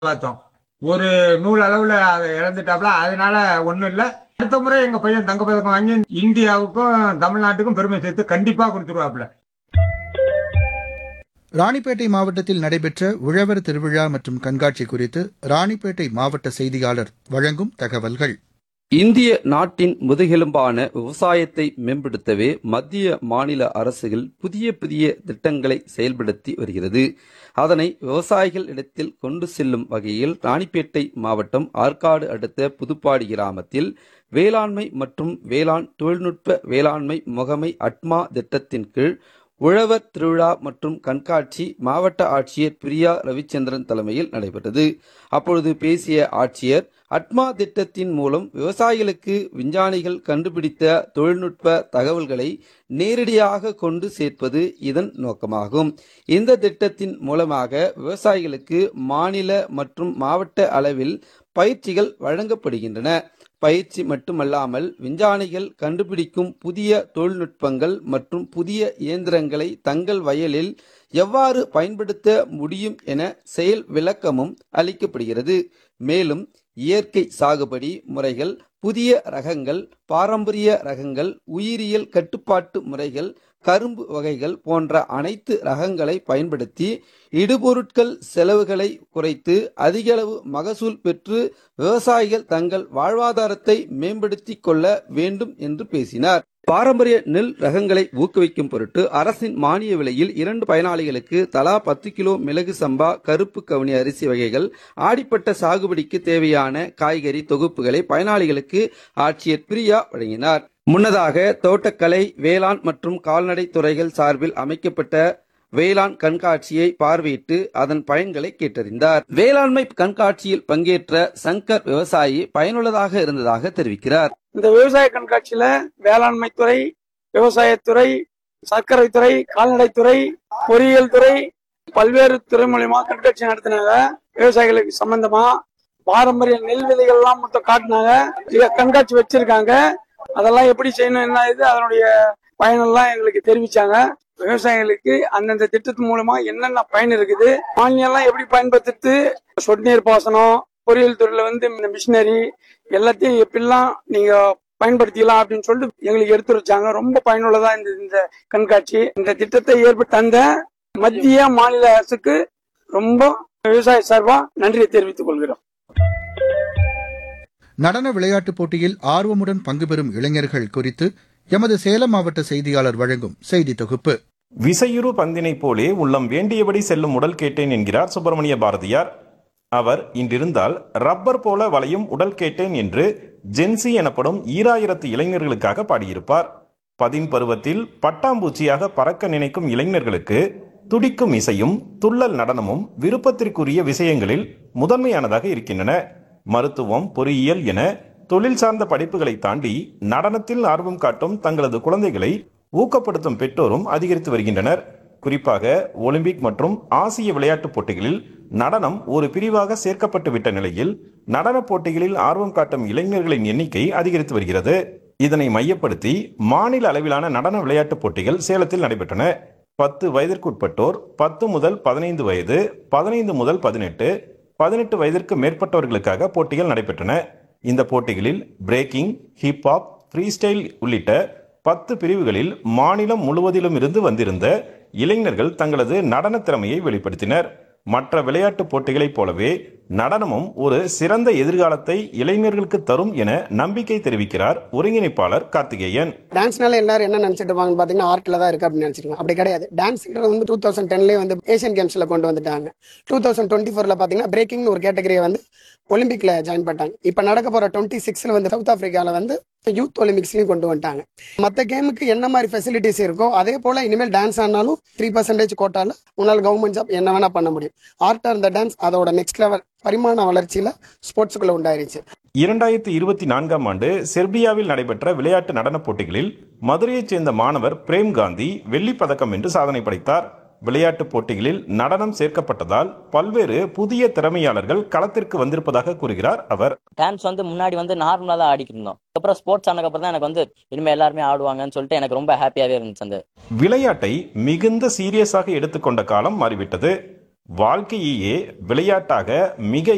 பார்த்தோம் ஒரு நூல் அளவுல அதை இழந்துட்டாப்ல அதனால ஒண்ணும் இல்ல அடுத்த முறை எங்க பையன் தங்க பதக்கம் வாங்கி இந்தியாவுக்கும் தமிழ்நாட்டுக்கும் பெருமை சேர்த்து கண்டிப்பா கொடுத்துருவாப்ல ராணிப்பேட்டை மாவட்டத்தில் நடைபெற்ற உழவர் திருவிழா மற்றும் கண்காட்சி குறித்து ராணிப்பேட்டை மாவட்ட செய்தியாளர் வழங்கும் தகவல்கள் இந்திய நாட்டின் முதுகெலும்பான விவசாயத்தை மேம்படுத்தவே மத்திய மாநில அரசுகள் புதிய புதிய திட்டங்களை செயல்படுத்தி வருகிறது அதனை விவசாயிகள் இடத்தில் கொண்டு செல்லும் வகையில் ராணிப்பேட்டை மாவட்டம் ஆற்காடு அடுத்த புதுப்பாடி கிராமத்தில் வேளாண்மை மற்றும் வேளாண் தொழில்நுட்ப வேளாண்மை முகமை அட்மா திட்டத்தின் கீழ் உழவர் திருவிழா மற்றும் கண்காட்சி மாவட்ட ஆட்சியர் பிரியா ரவிச்சந்திரன் தலைமையில் நடைபெற்றது அப்பொழுது பேசிய ஆட்சியர் அட்மா திட்டத்தின் மூலம் விவசாயிகளுக்கு விஞ்ஞானிகள் கண்டுபிடித்த தொழில்நுட்ப தகவல்களை நேரடியாக கொண்டு சேர்ப்பது இதன் நோக்கமாகும் இந்த திட்டத்தின் மூலமாக விவசாயிகளுக்கு மாநில மற்றும் மாவட்ட அளவில் பயிற்சிகள் வழங்கப்படுகின்றன பயிற்சி மட்டுமல்லாமல் விஞ்ஞானிகள் கண்டுபிடிக்கும் புதிய தொழில்நுட்பங்கள் மற்றும் புதிய இயந்திரங்களை தங்கள் வயலில் எவ்வாறு பயன்படுத்த முடியும் என செயல் விளக்கமும் அளிக்கப்படுகிறது மேலும் இயற்கை சாகுபடி முறைகள் புதிய ரகங்கள் பாரம்பரிய ரகங்கள் உயிரியல் கட்டுப்பாட்டு முறைகள் கரும்பு வகைகள் போன்ற அனைத்து ரகங்களை பயன்படுத்தி இடுபொருட்கள் செலவுகளை குறைத்து அதிகளவு மகசூல் பெற்று விவசாயிகள் தங்கள் வாழ்வாதாரத்தை மேம்படுத்திக் கொள்ள வேண்டும் என்று பேசினார் பாரம்பரிய நெல் ரகங்களை ஊக்குவிக்கும் பொருட்டு அரசின் மானிய விலையில் இரண்டு பயனாளிகளுக்கு தலா பத்து கிலோ மிளகு சம்பா கருப்பு கவுனி அரிசி வகைகள் ஆடிப்பட்ட சாகுபடிக்கு தேவையான காய்கறி தொகுப்புகளை பயனாளிகளுக்கு ஆட்சியர் பிரியா வழங்கினார் முன்னதாக தோட்டக்கலை வேளாண் மற்றும் கால்நடை துறைகள் சார்பில் அமைக்கப்பட்ட வேளாண் கண்காட்சியை பார்வையிட்டு அதன் பயன்களை கேட்டறிந்தார் வேளாண்மை கண்காட்சியில் பங்கேற்ற சங்கர் விவசாயி பயனுள்ளதாக இருந்ததாக தெரிவிக்கிறார் இந்த விவசாய கண்காட்சியில வேளாண்மை துறை விவசாயத்துறை சர்க்கரை துறை கால்நடைத்துறை பொறியியல் துறை பல்வேறு துறை மூலியமா கண்காட்சி நடத்தினாங்க விவசாயிகளுக்கு சம்பந்தமா பாரம்பரிய நெல் விதைகள் எல்லாம் மொத்தம் காட்டினாங்க இத கண்காட்சி வச்சிருக்காங்க அதெல்லாம் எப்படி செய்யணும் என்ன இது அதனுடைய பயனெல்லாம் எங்களுக்கு தெரிவிச்சாங்க விவசாயிகளுக்கு அந்தந்த திட்டத்து மூலமா என்னென்ன பயன் இருக்குது மானியம் எல்லாம் எப்படி பயன்படுத்துறது சொட்டு நீர் பாசனம் பொறியியல் துறையில வந்து இந்த மிஷினரி எல்லாத்தையும் எப்படிலாம் நீங்க பயன்படுத்திக்கலாம் அப்படின்னு சொல்லிட்டு எங்களுக்கு எடுத்து வச்சாங்க ரொம்ப பயனுள்ளதா இந்த இந்த கண்காட்சி இந்த திட்டத்தை ஏற்பட்டு தந்த மத்திய மாநில அரசுக்கு ரொம்ப விவசாய சார்பா நன்றியை தெரிவித்துக் கொள்கிறோம் நடன விளையாட்டுப் போட்டியில் ஆர்வமுடன் பங்கு பெறும் இளைஞர்கள் குறித்து எமது சேலம் மாவட்ட செய்தியாளர் வழங்கும் செய்தி தொகுப்பு விசையுறு பந்தினைப் போலே உள்ளம் வேண்டியபடி செல்லும் உடல் கேட்டேன் என்கிறார் சுப்பிரமணிய பாரதியார் அவர் இன்றிருந்தால் ரப்பர் போல வளையும் உடல் கேட்டேன் என்று ஜென்சி எனப்படும் ஈராயிரத்து இளைஞர்களுக்காக பாடியிருப்பார் பதின் பருவத்தில் பட்டாம்பூச்சியாக பறக்க நினைக்கும் இளைஞர்களுக்கு துடிக்கும் இசையும் துள்ளல் நடனமும் விருப்பத்திற்குரிய விஷயங்களில் முதன்மையானதாக இருக்கின்றன மருத்துவம் பொறியியல் என தொழில் சார்ந்த படிப்புகளை தாண்டி நடனத்தில் ஆர்வம் காட்டும் தங்களது குழந்தைகளை ஊக்கப்படுத்தும் பெற்றோரும் அதிகரித்து வருகின்றனர் குறிப்பாக ஒலிம்பிக் மற்றும் ஆசிய விளையாட்டுப் போட்டிகளில் நடனம் ஒரு பிரிவாக சேர்க்கப்பட்டு விட்ட நிலையில் நடனப் போட்டிகளில் ஆர்வம் காட்டும் இளைஞர்களின் எண்ணிக்கை அதிகரித்து வருகிறது இதனை மையப்படுத்தி மாநில அளவிலான நடன விளையாட்டுப் போட்டிகள் சேலத்தில் நடைபெற்றன பத்து வயதிற்குட்பட்டோர் பத்து முதல் பதினைந்து வயது பதினைந்து முதல் பதினெட்டு பதினெட்டு வயதிற்கு மேற்பட்டவர்களுக்காக போட்டிகள் நடைபெற்றன இந்த போட்டிகளில் பிரேக்கிங் ஹிப்ஹாப் ஃப்ரீ ஸ்டைல் உள்ளிட்ட பத்து பிரிவுகளில் மாநிலம் முழுவதிலும் இருந்து வந்திருந்த இளைஞர்கள் தங்களது நடன திறமையை வெளிப்படுத்தினர் மற்ற விளையாட்டுப் போட்டிகளைப் போலவே நடனமும் ஒரு சிறந்த எதிர்காலத்தை இளைஞர்களுக்கு தரும் என நம்பிக்கை தெரிவிக்கிறார் ஒருங்கிணைப்பாளர் கார்த்திகேயன் டான்ஸ்னால எல்லாரும் என்ன நினைச்சிட்டு இருப்பாங்க பாத்தீங்கன்னா ஆர்ட்ல தான் இருக்கு அப்படின்னு நினைச்சிருக்காங்க அப்படி கிடையாது டான்ஸ் வந்து டூ தௌசண்ட் டென்லேயே வந்து ஏஷியன் கேம்ஸ்ல கொண்டு வந்துட்டாங்க டூ தௌசண்ட் டுவெண்ட்டி ஃபோர்ல பாத்தீங்கன்னா பிரேக்கிங்னு ஒரு கேட்டகரியை வந்து ஒலிம்பிக்ல ஜாயின் பண்ணிட்டாங்க இப்ப நடக்க போற டுவெண்ட்டி சிக்ஸ்ல வந்து சவுத் ஆப்பிரிக்கால வந்து யூத் ஒலிம்பிக்ஸ்லயும் கொண்டு வந்துட்டாங்க மத்த கேமுக்கு என்ன மாதிரி ஃபெசிலிட்டிஸ் இருக்கோ அதே போல இனிமேல் டான்ஸ் ஆனாலும் த்ரீ பர்சன்டேஜ் கோட்டால உன்னால கவர்மெண்ட் ஜாப் என்ன வேணா பண்ண முடியும் ஆர்ட்டா இருந்த டான்ஸ் அதோட நெக்ஸ்ட் லெவல் பரிமாண வளர்ச்சியில ஸ்போர்ட்ஸுக்குள்ள உண்டாயிருச்சு இரண்டாயிரத்தி இருபத்தி நான்காம் ஆண்டு செர்பியாவில் நடைபெற்ற விளையாட்டு நடனப் போட்டிகளில் மதுரையைச் சேர்ந்த மாணவர் பிரேம் காந்தி வெள்ளிப் பதக்கம் வென்று சாதனை படைத்தார் விளையாட்டுப் போட்டிகளில் நடனம் சேர்க்கப்பட்டதால் பல்வேறு புதிய திறமையாளர்கள் களத்திற்கு வந்திருப்பதாக கூறுகிறார் அவர் டான்ஸ் வந்து முன்னாடி வந்து நார்மலாக தான் ஆடிக்கிட்டு இருந்தோம் அப்புறம் ஸ்போர்ட்ஸ் ஆனதுக்கப்புறம் தான் எனக்கு வந்து இனிமேல் எல்லாருமே ஆடுவாங்கன்னு சொல்லிட்டு எனக்கு ரொம்ப ஹாப்பியாகவே இருந்துச்சு அந்த விளையாட்டை மிகுந்த சீரியஸாக எடுத்துக்கொண்ட காலம் மாறிவிட்டது வாழ்க்கையையே விளையாட்டாக மிக